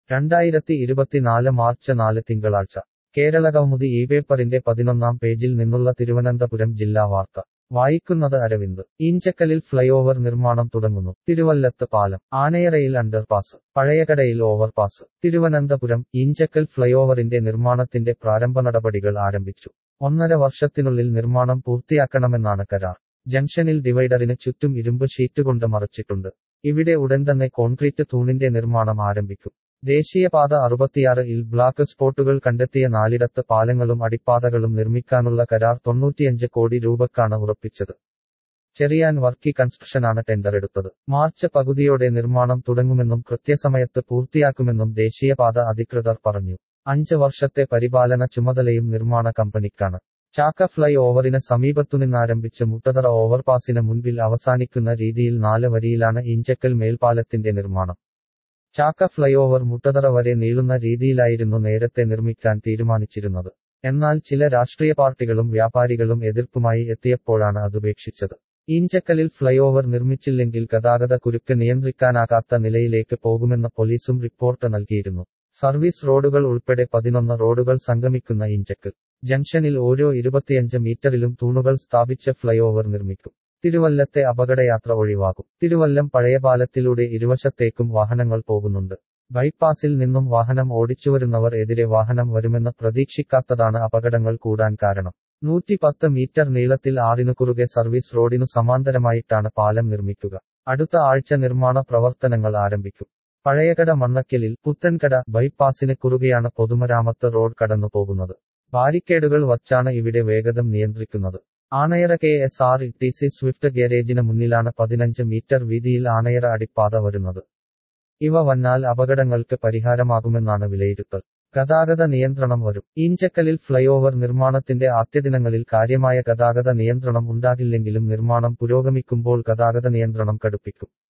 രണ്ടായിരത്തി ഇരുപത്തിനാല് മാർച്ച് നാല് തിങ്കളാഴ്ച കേരള കൗമുദി ഈ പേപ്പറിന്റെ പതിനൊന്നാം പേജിൽ നിന്നുള്ള തിരുവനന്തപുരം ജില്ലാ വാർത്ത വായിക്കുന്നത് അരവിന്ദ് ഈഞ്ചക്കലിൽ ഫ്ലൈഓവർ നിർമ്മാണം തുടങ്ങുന്നു തിരുവല്ലത്ത് പാലം ആനയറയിൽ അണ്ടർപാസ് പഴയകടയിൽ ഓവർപാസ് തിരുവനന്തപുരം ഈഞ്ചക്കൽ ഫ്ലൈഓവറിന്റെ നിർമ്മാണത്തിന്റെ പ്രാരംഭ നടപടികൾ ആരംഭിച്ചു ഒന്നര വർഷത്തിനുള്ളിൽ നിർമ്മാണം പൂർത്തിയാക്കണമെന്നാണ് കരാർ ജംഗ്ഷനിൽ ഡിവൈഡറിന് ചുറ്റും ഇരുമ്പ് ഷീറ്റ് കൊണ്ട് മറച്ചിട്ടുണ്ട് ഇവിടെ ഉടൻ തന്നെ കോൺക്രീറ്റ് തൂണിന്റെ നിർമ്മാണം ആരംഭിക്കും ദേശീയപാത അറുപത്തിയാറ് ഇൽ ബ്ലാക്ക് സ്പോട്ടുകൾ കണ്ടെത്തിയ നാലിടത്ത് പാലങ്ങളും അടിപ്പാതകളും നിർമ്മിക്കാനുള്ള കരാർ തൊണ്ണൂറ്റിയഞ്ച് കോടി രൂപക്കാണ് ഉറപ്പിച്ചത് ചെറിയാൻ വർക്കി കൺസ്ട്രക്ഷനാണ് ടെൻഡർ എടുത്തത് മാർച്ച് പകുതിയോടെ നിർമ്മാണം തുടങ്ങുമെന്നും കൃത്യസമയത്ത് പൂർത്തിയാക്കുമെന്നും ദേശീയപാത അധികൃതർ പറഞ്ഞു അഞ്ച് വർഷത്തെ പരിപാലന ചുമതലയും നിർമ്മാണ കമ്പനിക്കാണ് ചാക്ക ഫ്ലൈ ഓവറിന് സമീപത്തുനിന്നാരംഭിച്ച് മുട്ടതറ ഓവർപാസിന് മുൻപിൽ അവസാനിക്കുന്ന രീതിയിൽ നാല് വരിയിലാണ് ഇഞ്ചക്കൽ മേൽപ്പാലത്തിന്റെ നിർമ്മാണം ചാക്ക ഫ്ലൈഓവർ മുട്ടതറ വരെ നീളുന്ന രീതിയിലായിരുന്നു നേരത്തെ നിർമ്മിക്കാൻ തീരുമാനിച്ചിരുന്നത് എന്നാൽ ചില രാഷ്ട്രീയ പാർട്ടികളും വ്യാപാരികളും എതിർപ്പുമായി എത്തിയപ്പോഴാണ് അതുപേക്ഷിച്ചത് ഈഞ്ചക്കലിൽ ഫ്ലൈഓവർ നിർമ്മിച്ചില്ലെങ്കിൽ ഗതാഗത കുരുക്ക് നിയന്ത്രിക്കാനാകാത്ത നിലയിലേക്ക് പോകുമെന്ന് പോലീസും റിപ്പോർട്ട് നൽകിയിരുന്നു സർവീസ് റോഡുകൾ ഉൾപ്പെടെ പതിനൊന്ന് റോഡുകൾ സംഗമിക്കുന്ന ഇഞ്ചക്കൽ ജംഗ്ഷനിൽ ഓരോ ഇരുപത്തിയഞ്ച് മീറ്ററിലും തൂണുകൾ സ്ഥാപിച്ച് ഫ്ലൈഓവർ നിർമ്മിക്കും തിരുവല്ലത്തെ അപകടയാത്ര ഒഴിവാകും തിരുവല്ലം പഴയ പാലത്തിലൂടെ ഇരുവശത്തേക്കും വാഹനങ്ങൾ പോകുന്നുണ്ട് ബൈപ്പാസിൽ നിന്നും വാഹനം ഓടിച്ചുവരുന്നവർ എതിരെ വാഹനം വരുമെന്ന് പ്രതീക്ഷിക്കാത്തതാണ് അപകടങ്ങൾ കൂടാൻ കാരണം നൂറ്റി പത്ത് മീറ്റർ നീളത്തിൽ ആറിനു കുറുകെ സർവീസ് റോഡിനു സമാന്തരമായിട്ടാണ് പാലം നിർമ്മിക്കുക അടുത്ത ആഴ്ച നിർമ്മാണ പ്രവർത്തനങ്ങൾ ആരംഭിക്കും പഴയകട മണ്ണക്കലിൽ പുത്തൻകട ബൈപ്പാസിന് കുറുകെയാണ് പൊതുമരാമത്ത് റോഡ് കടന്നു പോകുന്നത് ബാരിക്കേഡുകൾ വച്ചാണ് ഇവിടെ വേഗത നിയന്ത്രിക്കുന്നത് Anayara K S R T C Swift ഗാരേജിന് മുന്നിലാണ് പതിനഞ്ച് മീറ്റർ വീതിയിൽ ആണയറ അടിപ്പാത വരുന്നത് ഇവ വന്നാൽ അപകടങ്ങൾക്ക് പരിഹാരമാകുമെന്നാണ് വിലയിരുത്തൽ ഗതാഗത നിയന്ത്രണം വരും ഈഞ്ചക്കലിൽ ഫ്ലൈഓവർ നിർമ്മാണത്തിന്റെ ആദ്യദിനങ്ങളിൽ കാര്യമായ ഗതാഗത നിയന്ത്രണം ഉണ്ടാകില്ലെങ്കിലും നിർമ്മാണം പുരോഗമിക്കുമ്പോൾ ഗതാഗത നിയന്ത്രണം കടുപ്പിക്കും